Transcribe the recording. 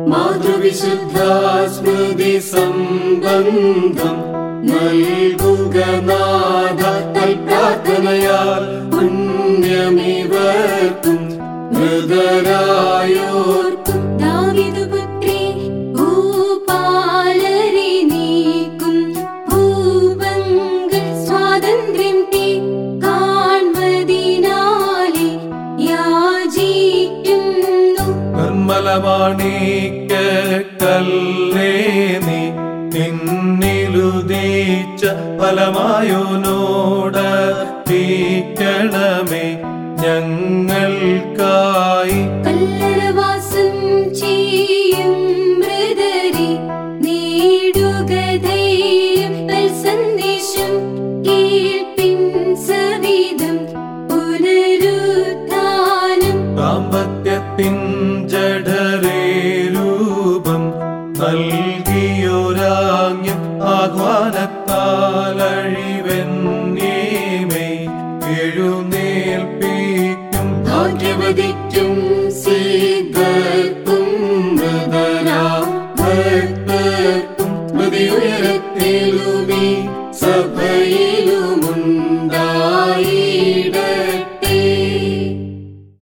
മാതൃവിശുദ്ധാസ്മൃതി സംബന്ധം നൽകുക നാഥ പ്രാർത്ഥനയാൽ പുണ്യമിവർക്കും മൃതരായോർക്കും ദാവീദുപുത്രി ഭൂപാലരെ നീക്കും ഭൂപങ്ക സ്വാതന്ത്ര്യം തീ കാൺമതിനാലെ യാചിക്കുന്നു നിർമ്മലമാണിക്ക കല്ലേ നീ നിന്നിലുദീച്ച ഫലമായോനോട് തീക്കണമേ ഞങ്ങൾക്കായി കല്ലറവാസം ചെയ്യും മൃതരെ നേടുക ധൈര്യം നൽ സന്ദേശം കേൾപ്പിൻ സവിധം പുനരുത്ഥാനം ദാമ്പത്യത്തിൻ ജഠരേ രൂപം നൽകിയൊരാജ്ഞം ആഹ്വാനത്താലഴിവെന്നേമേ എഴുന്നേൽപ്പിക്കും ഭാഗ്യവതിക്കും സിദ്ധർക്കും മൃതരാം ഭക്തർക്കും സ്മൃതിയുയരത്തിലുമീ സഭയിലുമുണ്ടാ